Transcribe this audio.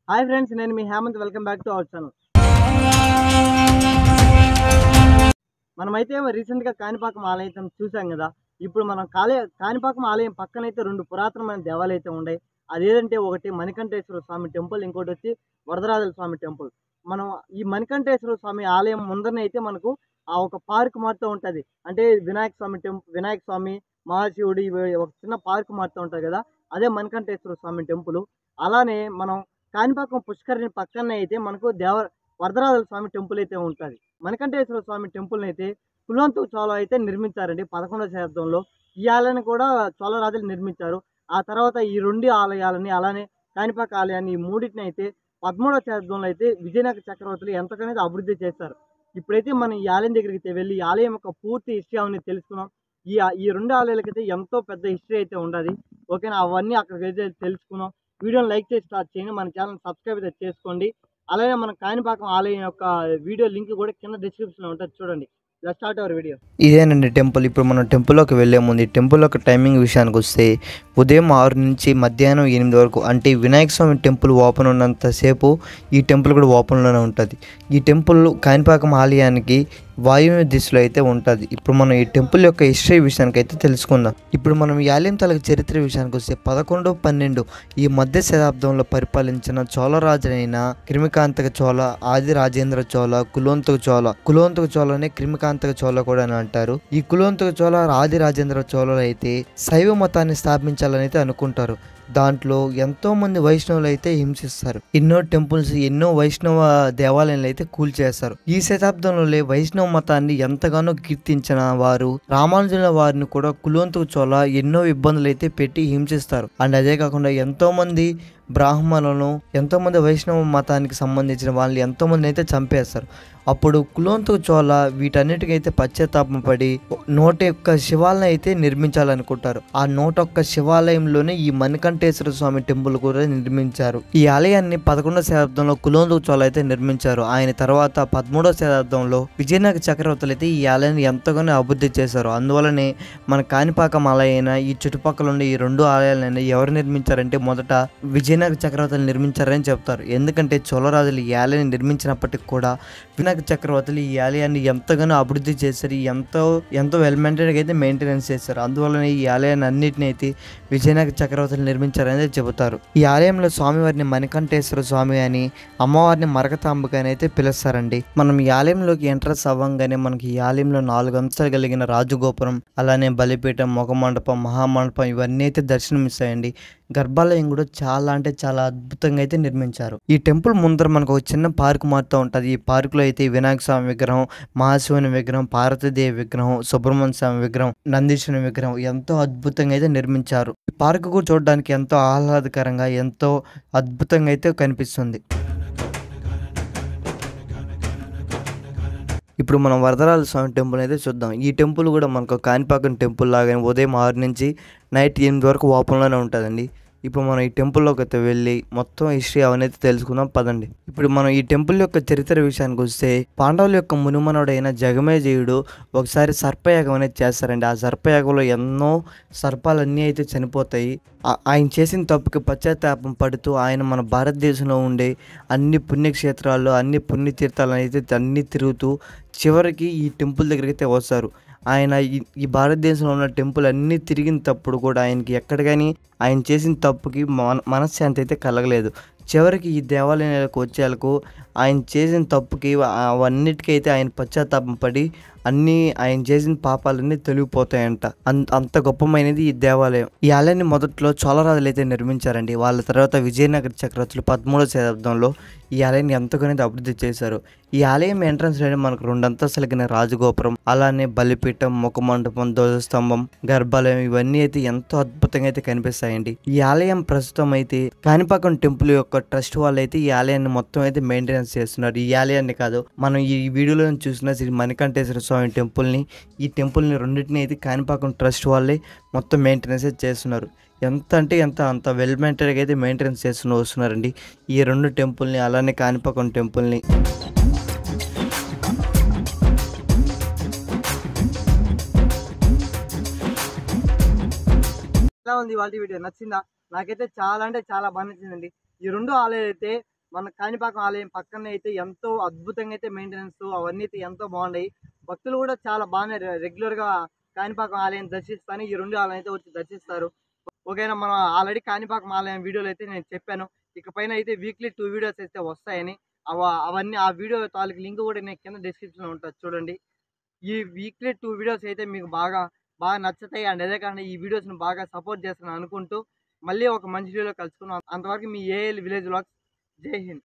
hi friends నేను మీ Hemanth welcome back to our channel మనమైతే రీసెంట్గా కాణిపాకం ఆలయం చూసాం కదా ఇప్పుడు మనం కాలే కాణిపాకం ఆలయం పక్కనైతే రెండు పురాతనమైన దేవాలయాలు అయితే ఉన్నాయి అదేంటంటే ఒకటి మణికంఠేశ్వర స్వామి టెంపుల్ ఇంకోటి వచ్చి వరదరాజుల స్వామి టెంపుల్ మనం ఈ మణికంఠేశ్వర స్వామి ఆలయం ముందరనే అయితే మనకు ఆ ఒక పార్క్ మారుతూ ఉంటుంది అంటే వినాయక స్వామి టెంపుల్ వినాయక స్వామి మహాశివుడు ఇవి ఒక చిన్న పార్క్ మారుతూ ఉంటుంది కదా అదే మణికంఠేశ్వర స్వామి టెంపుల్ అలానే మనం కాణిపాకం పుష్కరిణి పక్కనే అయితే మనకు దేవ వరదరాజుల స్వామి టెంపుల్ అయితే ఉంటుంది మణికంఠేశ్వర స్వామి టెంపుల్ అయితే కులవంతు చోళ అయితే నిర్మించారండి పదకొండవ శతాబ్దంలో ఈ ఆలయాన్ని కూడా చోళరాజులు నిర్మించారు ఆ తర్వాత ఈ రెండు ఆలయాలని అలానే కాణిపాక ఆలయాన్ని ఈ మూడింటిని అయితే పదమూడవ శతాబ్దంలో అయితే విజయనగర చక్రవర్తులు ఎంతకనేది అభివృద్ధి చేశారు ఇప్పుడైతే మనం ఈ ఆలయం దగ్గరికి వెళ్ళి ఈ ఆలయం యొక్క పూర్తి హిస్టరీ అనేది తెలుసుకున్నాం ఈ ఈ రెండు ఆలయాలకైతే ఎంతో పెద్ద హిస్టరీ అయితే ఉండదు ఓకేనా అవన్నీ అక్కడికి అయితే తెలుసుకున్నాం వీడియోని లైక్ చేసి స్టార్ట్ చేయండి మన ఛానల్ సబ్స్క్రైబ్ అయితే చేసుకోండి అలాగే మన కాణిపాకం ఆలయం యొక్క వీడియో లింక్ కూడా కింద డిస్క్రిప్షన్లో ఉంటుంది చూడండి లెట్ స్టార్ట్ అవర్ వీడియో ఇదేనండి టెంపుల్ ఇప్పుడు మనం టెంపుల్లోకి వెళ్ళే ముందు ఈ టెంపుల్ యొక్క టైమింగ్ విషయానికి వస్తే ఉదయం ఆరు నుంచి మధ్యాహ్నం ఎనిమిది వరకు అంటే వినాయక స్వామి టెంపుల్ ఓపెన్ ఉన్నంతసేపు ఈ టెంపుల్ కూడా ఓపెన్లోనే ఉంటుంది ఈ టెంపుల్ కాణిపాకం ఆలయానికి వాయువ్య దిశలో అయితే ఉంటుంది ఇప్పుడు మనం ఈ టెంపుల్ యొక్క హిస్టరీ విషయానికి అయితే తెలుసుకుందాం ఇప్పుడు మనం ఈ ఆలయం తలక చరిత్ర విషయానికి వస్తే పదకొండు పన్నెండు ఈ మధ్య శతాబ్దంలో పరిపాలించిన చోళరాజులైన క్రిమికాంతక చోళ ఆది రాజేంద్ర చోళ కులోంతక చోళ కులోంతక చోళనే క్రిమికాంతక చోళ కూడా అని అంటారు ఈ కులోంతక చోళ ఆది రాజేంద్ర చోళలు అయితే శైవ మతాన్ని స్థాపించాలని అయితే అనుకుంటారు దాంట్లో ఎంతో మంది వైష్ణవులు అయితే హింసిస్తారు ఎన్నో టెంపుల్స్ ఎన్నో వైష్ణవ దేవాలయాలు అయితే కూల్చేస్తారు ఈ శతాబ్దంలో వైష్ణవ మతాన్ని ఎంతగానో కీర్తించిన వారు రామానుజుల వారిని కూడా కులోంతుకు చోళ ఎన్నో ఇబ్బందులు అయితే పెట్టి హింసిస్తారు అండ్ అదే కాకుండా ఎంతో మంది బ్రాహ్మణులను ఎంతో మంది వైష్ణవ మతానికి సంబంధించిన వాళ్ళని ఎంతో మంది అయితే చంపేస్తారు అప్పుడు కులోంతు చోళ వీటన్నిటికైతే పశ్చాత్తాపం పడి నూట ఒక్క శివాలయం అయితే నిర్మించాలనుకుంటారు ఆ నూట ఒక్క శివాలయంలోనే ఈ మణికంఠేశ్వర స్వామి టెంపుల్ కూడా నిర్మించారు ఈ ఆలయాన్ని పదకొండవ శతాబ్దంలో కులోంతు చోళ అయితే నిర్మించారు ఆయన తర్వాత పదమూడవ శతాబ్దంలో విజయనగర చక్రవర్తులు అయితే ఈ ఆలయాన్ని ఎంతగానో అభివృద్ధి చేశారు అందువలనే మన కాణిపాకం ఆలయైన ఈ చుట్టుపక్కల ఉండే ఈ రెండు ఆలయాలైనా ఎవరు నిర్మించారంటే మొదట విజయనగర చక్రవర్తులు నిర్మించారని చెప్తారు ఎందుకంటే చోళరాజులు ఈ ఆలయాన్ని నిర్మించినప్పటికి కూడా వినాయక చక్రవర్తులు ఈ ఆలయాన్ని ఎంతగానో అభివృద్ధి చేశారు ఎంతో ఎంతో వెల్ మెయింటైన్గా అయితే మెయింటెనెన్స్ చేశారు అందువలన ఈ ఆలయాన్ని అన్నిటిని అయితే విజయనగర చక్రవర్తులు నిర్మించారని చెబుతారు ఈ ఆలయంలో స్వామివారిని మణికంఠేశ్వర స్వామి అని అమ్మవారిని మరకతాంబిక అని అయితే పిలుస్తారండి మనం ఈ ఆలయంలోకి ఎంట్రన్స్ అవ్వంగానే మనకి ఈ ఆలయంలో నాలుగు అంశాలు కలిగిన రాజగోపురం అలానే బలిపీఠం ముఖమండపం మహామండపం ఇవన్నీ అయితే దర్శనమిస్తాయండి గర్భాలయం కూడా చాలా అంటే చాలా అద్భుతంగా అయితే నిర్మించారు ఈ టెంపుల్ ముందర మనకు ఒక చిన్న పార్క్ మారుతూ ఉంటుంది ఈ పార్కులో అయితే వినాయక స్వామి విగ్రహం మహాశివుని విగ్రహం పార్వతీదేవి విగ్రహం సుబ్రహ్మణ్య స్వామి విగ్రహం నందీశ్వరుని విగ్రహం ఎంతో అద్భుతంగా అయితే నిర్మించారు ఈ పార్క్ కూడా చూడడానికి ఎంతో ఆహ్లాదకరంగా ఎంతో అద్భుతంగా అయితే కనిపిస్తుంది ఇప్పుడు మనం వరదరాజ స్వామి టెంపుల్ అయితే చూద్దాం ఈ టెంపుల్ కూడా మనకు కాణిపాకం టెంపుల్ లాగానే ఉదయం ఆరు నుంచి నైట్ ఎనిమిది వరకు ఓపెన్లోనే ఉంటుందండి ఇప్పుడు మనం ఈ టెంపుల్లోకి అయితే వెళ్ళి మొత్తం హిస్టరీ అవన్నీ తెలుసుకుందాం పదండి ఇప్పుడు మనం ఈ టెంపుల్ యొక్క చరిత్ర విషయానికి వస్తే పాండవుల యొక్క మునుమనుడైన జగమేజయుడు ఒకసారి సర్పయాగం అనేది చేస్తారండి ఆ సర్పయాగంలో ఎన్నో సర్పాలన్నీ అయితే చనిపోతాయి ఆ- ఆయన చేసిన తప్పుకి పశ్చాత్తాపం పడుతూ ఆయన మన భారతదేశంలో ఉండే అన్ని పుణ్యక్షేత్రాలు అన్ని పుణ్యతీర్థాలను అయితే అన్ని తిరుగుతూ చివరికి ఈ టెంపుల్ దగ్గరికి అయితే వస్తారు ఆయన ఈ ఈ భారతదేశంలో ఉన్న టెంపుల్ అన్నీ తిరిగిన తప్పుడు కూడా ఆయనకి ఎక్కడ కానీ ఆయన చేసిన తప్పుకి మన మనశ్శాంతి అయితే కలగలేదు చివరికి ఈ దేవాలయాలకు వచ్చేలకు ఆయన చేసిన తప్పుకి అవన్నిటికైతే ఆయన పశ్చాత్తాపం పడి అన్నీ ఆయన చేసిన పాపాలన్నీ తొలగిపోతాయంట అంత అంత గొప్పమైనది ఈ దేవాలయం ఈ ఆలయాన్ని మొదట్లో చోళరాజులు అయితే నిర్మించారండి వాళ్ళ తర్వాత విజయనగర చక్రవర్తులు పదమూడవ శతాబ్దంలో ఈ ఆలయాన్ని ఎంతగానో అభివృద్ధి చేశారు ఈ ఆలయం ఎంట్రన్స్ లో మనకు రెండు అంతస్తులగిన రాజగోపురం అలానే బలిపీఠం ముఖమండపం ధ్వజస్తంభం గర్భాలయం ఇవన్నీ అయితే ఎంతో అద్భుతంగా అయితే కనిపిస్తాయండి ఈ ఆలయం ప్రస్తుతం అయితే కాణిపాకం టెంపుల్ యొక్క ట్రస్ట్ వాళ్ళు అయితే ఈ ఆలయాన్ని మొత్తం అయితే మెయింటెనెన్స్ చేస్తున్నారు ఈ ఆలయాన్ని కాదు మనం ఈ వీడియోలో చూసిన శ్రీ మణికంఠేశ్వర స్వామి టెంపుల్ని ఈ టెంపుల్ని రెండింటిని అయితే కాణిపాకం ట్రస్ట్ వాళ్ళే మొత్తం మెయింటెనెన్స్ అయితే చేస్తున్నారు ఎంత అంటే ఎంత అంత వెల్ మెయింటైన్గా అయితే మెయింటెనెన్స్ చేస్తూ వస్తున్నారండి ఈ రెండు టెంపుల్ని అలానే కాణిపాకం టెంపుల్ని ఎలా ఉంది వాళ్ళ వీడియో నచ్చిందా నాకైతే చాలా అంటే చాలా బాగా నచ్చిందండి ఈ రెండు ఆలయాలు అయితే మన కాణిపాకం ఆలయం పక్కనే అయితే ఎంతో అద్భుతంగా అయితే మెయింటెనెన్స్ అవన్నీ అయితే ఎంతో బాగున్నాయి భక్తులు కూడా చాలా బాగానే రె- regular గా కాణిపాకం ఆలయం దర్శిస్తాను ఈ రెండు ఆలయం అయితే వచ్చి దర్శిస్తారు ఓకేనా మనం ఆల్రెడీ కాణిపాకం ఆలయం వీడియోలు అయితే నేను చెప్పాను ఇకపైన అయితే వీక్లీ టూ వీడియోస్ అయితే వస్తాయని అవ అవన్నీ ఆ వీడియో తాలూకు లింక్ కూడా నేను కింద డిస్క్రిప్షన్లో ఉంటుంది చూడండి ఈ వీక్లీ టూ వీడియోస్ అయితే మీకు బాగా బాగా నచ్చుతాయి అండ్ అదే కాకుండా ఈ వీడియోస్ని బాగా సపోర్ట్ చేస్తాను అనుకుంటూ మళ్ళీ ఒక మంచి వీడియోలో కలుసుకున్నాం అంతవరకు మీ ఏఎల్ విలేజ్ వ్లాగ్స్ జై హింద్